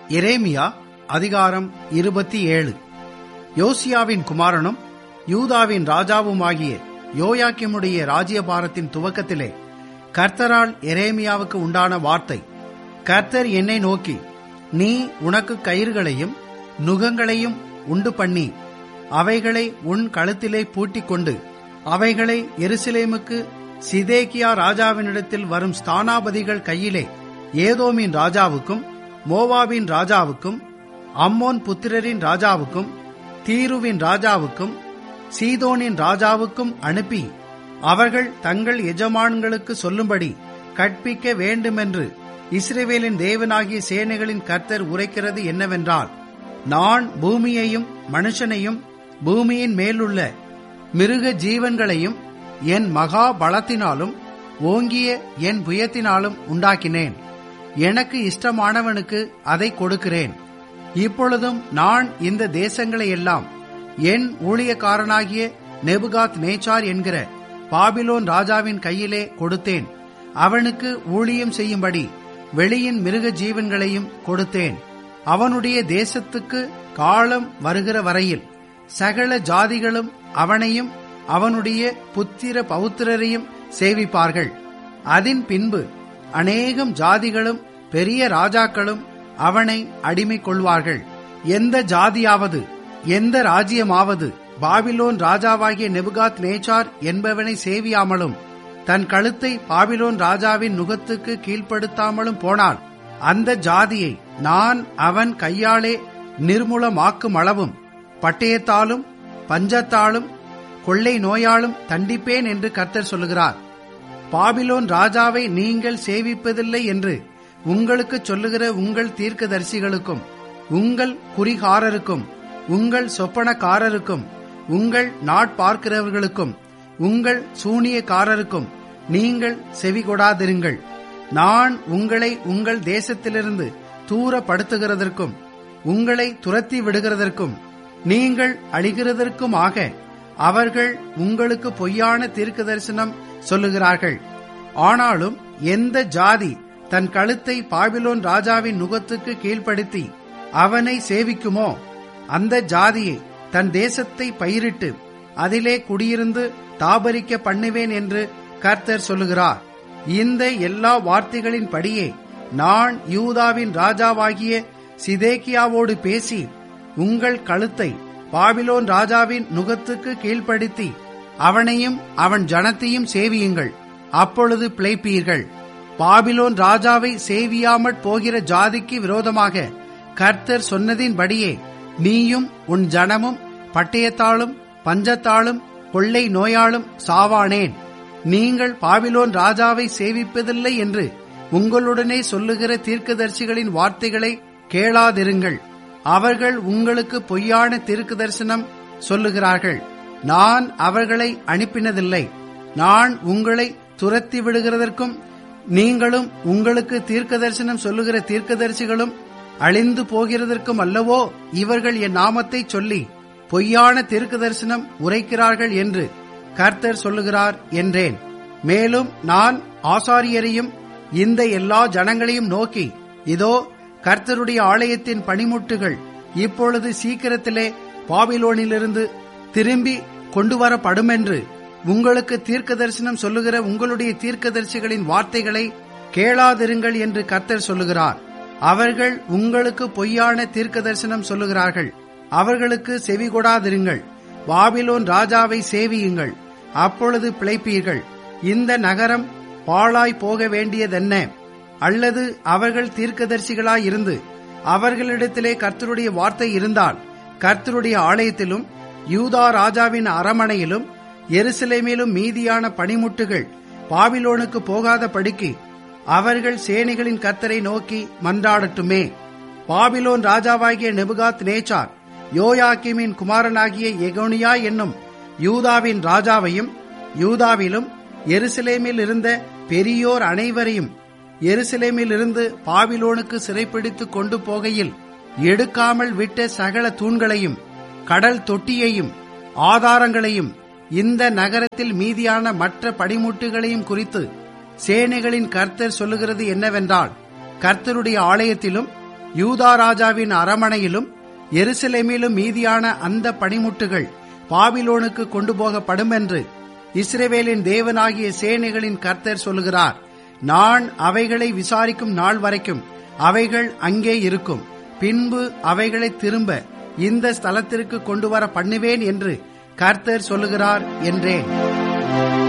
எரேமியா அதிகாரம் இருபத்தி ஏழு யோசியாவின் குமாரனும் யூதாவின் ராஜாவுமாகிய யோயாக்கிமுடைய ராஜ்யபாரத்தின் துவக்கத்திலே கர்த்தரால் எரேமியாவுக்கு உண்டான வார்த்தை கர்த்தர் என்னை நோக்கி நீ உனக்கு கயிறுகளையும் நுகங்களையும் உண்டு பண்ணி அவைகளை உன் கழுத்திலே பூட்டிக் கொண்டு அவைகளை எருசலேமுக்கு சிதேக்கியா ராஜாவினிடத்தில் வரும் ஸ்தானாபதிகள் கையிலே ஏதோமின் ராஜாவுக்கும் மோவாபின் ராஜாவுக்கும் அம்மோன் புத்திரரின் ராஜாவுக்கும் தீருவின் ராஜாவுக்கும் சீதோனின் ராஜாவுக்கும் அனுப்பி அவர்கள் தங்கள் எஜமான்களுக்கு சொல்லும்படி கற்பிக்க வேண்டுமென்று இஸ்ரேவேலின் தேவனாகிய சேனைகளின் கர்த்தர் உரைக்கிறது என்னவென்றால் நான் பூமியையும் மனுஷனையும் பூமியின் மேலுள்ள மிருக ஜீவன்களையும் என் மகா பலத்தினாலும் ஓங்கிய என் புயத்தினாலும் உண்டாக்கினேன் எனக்கு இஷ்டமானவனுக்கு அதை கொடுக்கிறேன் இப்பொழுதும் நான் இந்த தேசங்களை எல்லாம் என் ஊழியக்காரனாகிய நெபுகாத் நேச்சார் என்கிற பாபிலோன் ராஜாவின் கையிலே கொடுத்தேன் அவனுக்கு ஊழியம் செய்யும்படி வெளியின் மிருக ஜீவன்களையும் கொடுத்தேன் அவனுடைய தேசத்துக்கு காலம் வருகிற வரையில் சகல ஜாதிகளும் அவனையும் அவனுடைய புத்திர பௌத்திரரையும் சேவிப்பார்கள் அதன் பின்பு அநேகம் ஜாதிகளும் பெரிய ராஜாக்களும் அவனை அடிமை கொள்வார்கள் எந்த ஜாதியாவது எந்த ராஜ்யமாவது பாபிலோன் ராஜாவாகிய நெபுகாத் நேச்சார் என்பவனை சேவியாமலும் தன் கழுத்தை பாபிலோன் ராஜாவின் நுகத்துக்கு கீழ்ப்படுத்தாமலும் போனால் அந்த ஜாதியை நான் அவன் கையாலே நிர்மூலமாக்கும் அளவும் பட்டயத்தாலும் பஞ்சத்தாலும் கொள்ளை நோயாலும் தண்டிப்பேன் என்று கர்த்தர் சொல்லுகிறார் பாபிலோன் ராஜாவை நீங்கள் சேவிப்பதில்லை என்று உங்களுக்கு சொல்லுகிற உங்கள் தீர்க்கதரிசிகளுக்கும் உங்கள் குறிகாரருக்கும் உங்கள் சொப்பனக்காரருக்கும் உங்கள் நாட்பார்க்கிறவர்களுக்கும் உங்கள் சூனியக்காரருக்கும் நீங்கள் செவிகொடாதிருங்கள் நான் உங்களை உங்கள் தேசத்திலிருந்து தூரப்படுத்துகிறதற்கும் உங்களை துரத்தி விடுகிறதற்கும் நீங்கள் அழிகிறதற்குமாக அவர்கள் உங்களுக்கு பொய்யான தீர்க்க தரிசனம் சொல்லுகிறார்கள் ஆனாலும் எந்த ஜாதி தன் கழுத்தை பாபிலோன் ராஜாவின் நுகத்துக்கு கீழ்ப்படுத்தி அவனை சேவிக்குமோ அந்த ஜாதியை தன் தேசத்தை பயிரிட்டு அதிலே குடியிருந்து தாபரிக்க பண்ணுவேன் என்று கர்த்தர் சொல்லுகிறார் இந்த எல்லா வார்த்தைகளின் படியே நான் யூதாவின் ராஜாவாகிய சிதேக்கியாவோடு பேசி உங்கள் கழுத்தை பாபிலோன் ராஜாவின் நுகத்துக்கு கீழ்ப்படுத்தி அவனையும் அவன் ஜனத்தையும் சேவியுங்கள் அப்பொழுது பிழைப்பீர்கள் பாபிலோன் ராஜாவை சேவியாமற் போகிற ஜாதிக்கு விரோதமாக கர்த்தர் சொன்னதின்படியே நீயும் உன் ஜனமும் பட்டயத்தாலும் பஞ்சத்தாலும் கொள்ளை நோயாலும் சாவானேன் நீங்கள் பாபிலோன் ராஜாவை சேவிப்பதில்லை என்று உங்களுடனே சொல்லுகிற தீர்க்கதரிசிகளின் வார்த்தைகளை கேளாதிருங்கள் அவர்கள் உங்களுக்கு பொய்யான தீர்க்க தரிசனம் சொல்லுகிறார்கள் நான் அவர்களை அனுப்பினதில்லை நான் உங்களை துரத்தி விடுகிறதற்கும் நீங்களும் உங்களுக்கு தீர்க்க தரிசனம் சொல்லுகிற தீர்க்கதரிசிகளும் அழிந்து போகிறதற்கும் அல்லவோ இவர்கள் என் நாமத்தை சொல்லி பொய்யான தீர்க்க தரிசனம் உரைக்கிறார்கள் என்று கர்த்தர் சொல்லுகிறார் என்றேன் மேலும் நான் ஆசாரியரையும் இந்த எல்லா ஜனங்களையும் நோக்கி இதோ கர்த்தருடைய ஆலயத்தின் பணிமுட்டுகள் இப்பொழுது சீக்கிரத்திலே பாபிலோனிலிருந்து திரும்பி கொண்டு வரப்படும் என்று உங்களுக்கு தீர்க்க தரிசனம் சொல்லுகிற உங்களுடைய தீர்க்கதரிசிகளின் வார்த்தைகளை கேளாதிருங்கள் என்று கர்த்தர் சொல்லுகிறார் அவர்கள் உங்களுக்கு பொய்யான தீர்க்க தரிசனம் சொல்லுகிறார்கள் அவர்களுக்கு செவி கொடாதிருங்கள் பாபிலோன் ராஜாவை சேவியுங்கள் அப்பொழுது பிழைப்பீர்கள் இந்த நகரம் பாழாய் போக வேண்டியதென்ன அல்லது அவர்கள் தீர்க்கதரிசிகளாயிருந்து அவர்களிடத்திலே கர்த்தருடைய வார்த்தை இருந்தால் கர்த்தருடைய ஆலயத்திலும் யூதா ராஜாவின் அரமனையிலும் எருசலேமிலும் மீதியான பனிமுட்டுகள் பாபிலோனுக்கு போகாத படிக்கு அவர்கள் சேனைகளின் கர்த்தரை நோக்கி மன்றாடட்டுமே பாபிலோன் ராஜாவாகிய நெபுகாத் நேச்சார் யோயாக்கிமின் குமாரனாகிய எகோனியா என்னும் யூதாவின் ராஜாவையும் யூதாவிலும் எருசலேமில் இருந்த பெரியோர் அனைவரையும் எருசலேமில் இருந்து பாபிலோனுக்கு சிறைப்பிடித்துக் கொண்டு போகையில் எடுக்காமல் விட்ட சகல தூண்களையும் கடல் தொட்டியையும் ஆதாரங்களையும் இந்த நகரத்தில் மீதியான மற்ற படிமுட்டுகளையும் குறித்து சேனைகளின் கர்த்தர் சொல்லுகிறது என்னவென்றால் கர்த்தருடைய ஆலயத்திலும் யூதா ராஜாவின் அரமனையிலும் எருசலேமிலும் மீதியான அந்த பணிமுட்டுகள் பாபிலோனுக்கு கொண்டு போகப்படும் என்று இஸ்ரேவேலின் தேவனாகிய சேனைகளின் கர்த்தர் சொல்லுகிறார் நான் அவைகளை விசாரிக்கும் நாள் வரைக்கும் அவைகள் அங்கே இருக்கும் பின்பு அவைகளை திரும்ப இந்த ஸ்தலத்திற்கு கொண்டு வர பண்ணுவேன் என்று கர்த்தர் சொல்லுகிறார் என்றேன்